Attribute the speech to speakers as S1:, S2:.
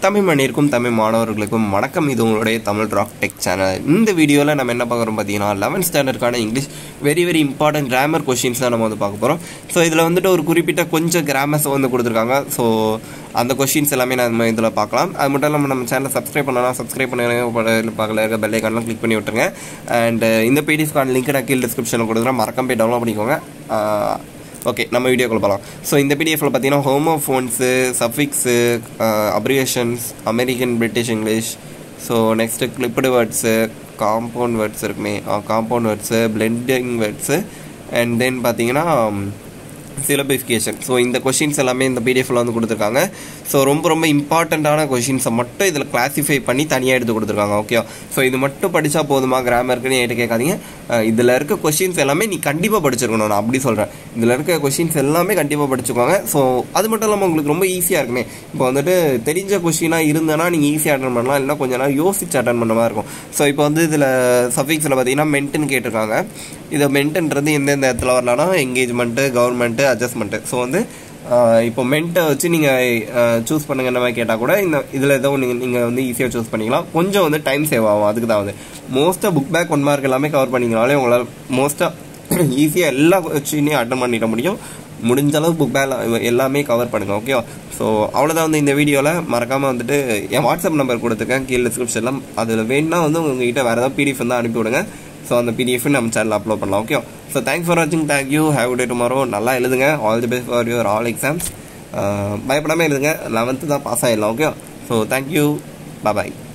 S1: தமிழ் மண்ணிற்கும் தமிழ் மாணவர்களுக்கும் வணக்கம் இது உங்களுடைய தமிழ் ராக் டெக் சேனல் இந்த வீடியோவில் நம்ம என்ன பார்க்குறோம் பார்த்தீங்கன்னா லெவன்த் ஸ்டாண்டர்டுக்கான English very very important grammar questions தான் நம்ம வந்து பார்க்க போகிறோம் ஸோ இதில் வந்துட்டு ஒரு குறிப்பிட்ட கொஞ்சம் கிராமர்ஸ் வந்து கொடுத்துருக்காங்க ஸோ அந்த கொஷின்ஸ் எல்லாமே நம்ம இதில் பார்க்கலாம் அது மட்டும் இல்லாமல் நம்ம சேனலை சப்ஸ்கிரைப் பண்ணலாம் சப்ஸ்கிரைப் பண்ணுங்க பார்க்கல இருக்க பெல் ஐக்கான்லாம் கிளிக் பண்ணி விட்டுருங்க அண்ட் இந்த பிடிஎஃப்கான லிங்க் நான் கீழே டிஸ்கிரிப்ஷனில் கொடுக்குறேன் மறக்காம போய் டவுன்லோட் பண்ணிக்கோங்க ஓகே நம்ம வீடியோக்குள்ள போகலாம் ஸோ இந்த பிடிஎஃப்ல பார்த்தீங்கன்னா homophones suffix abbreviations American British English so next clipped words compound words இருக்குமே compound words blending words and then பார்த்தீங்கன்னா சிலபிஃபிகேஷன் ஸோ இந்த கொஷின்ஸ் எல்லாமே இந்த பிடிஎஃப்ல வந்து கொடுத்துருக்காங்க ஸோ ரொம்ப ரொம்ப இம்பார்ட்டண்ட்டான கொஷின்ஸை மட்டும் இதில் கிளாஸிஃபை பண்ணி தனியாக எடுத்து கொடுத்துருக்காங்க ஓகே ஸோ இது மட்டும் படித்தா போதுமா கிராமருக்குன்னு என்கிட்ட கேட்காதீங்க இதில் இருக்க கொஷின்ஸ் எல்லாமே நீ கண்டிப்பாக படிச்சிருக்கணும் நான் அப்படி சொல்கிறேன் இதில் இருக்க கொஷின்ஸ் எல்லாமே கண்டிப்பாக படிச்சுக்கோங்க ஸோ அது மட்டும் இல்லாமல் உங்களுக்கு ரொம்ப ஈஸியாக இருக்குமே இப்போ வந்துட்டு தெரிஞ்ச கொஷினாக இருந்தனா நீங்கள் ஈஸியாக அட்டன் பண்ணலாம் இல்லைனா கொஞ்ச நேரம் யோசிச்சு அட்டன் பண்ண மாதிரி இருக்கும் ஸோ இப்போ வந்து இதில் சஃபிக்ஸில் பார்த்தீங்கன்னா மென்ட்டுன்னு கேட்டிருக்காங்க இதை மென்ட்டுன்றது எந்தெந்த இடத்துல வரலாம்னா என்கேஜ்மெண்ட்டு கவர்மெண்ட்டு அட்ஜஸ்ட்மெண்ட்டு ஸோ வந்து இப்போ மென்ட்டை வச்சு நீங்கள் சூஸ் பண்ணுங்க இந்த மாதிரி கேட்டால் கூட இந்த இதில் ஏதோ நீங்கள் நீங்கள் வந்து ஈஸியாக சூஸ் பண்ணிக்கலாம் கொஞ்சம் வந்து டைம் சேவ் ஆகும் அதுக்கு தான் வந்து மோஸ்ட்டாக புக் பேக் ஒன் மார்க் எல்லாமே கவர் பண்ணிங்கனாலே உங்களால் மோஸ்ட்டாக ஈஸியாக எல்லா கொஸ்டினையும் அட்டன் பண்ணிட முடியும் முடிஞ்ச அளவு புக் பேக் எல்லாமே கவர் பண்ணுங்கள் ஓகே ஸோ அவ்வளோதான் வந்து இந்த வீடியோவில் மறக்காமல் வந்துட்டு என் வாட்ஸ்அப் நம்பர் கொடுத்துருக்கேன் கீழே டிஸ்கிரிப்ஷனில் அதில் வேணுன்னா வந்து உங்ககிட்ட வேறு ஏதாவது பிடிஎஃப் தான் அனுப்பி விடுங்க ஸோ அந்த பிடிஎஃப் நம்ம சேனலில் அப்லோட் பண்ணலாம் ஓகே ஸோ தேங்க்ஸ் ஃபார் வாட்சிங் thank you have day tomorrow நல்லா எழுதுங்க all the best for your all exams பயப்படாமல் எழுதுங்க லெவன்த்து தான் பாஸ் ஆகிடலாம் ஓகே ஸோ தேங்க்யூ பாய்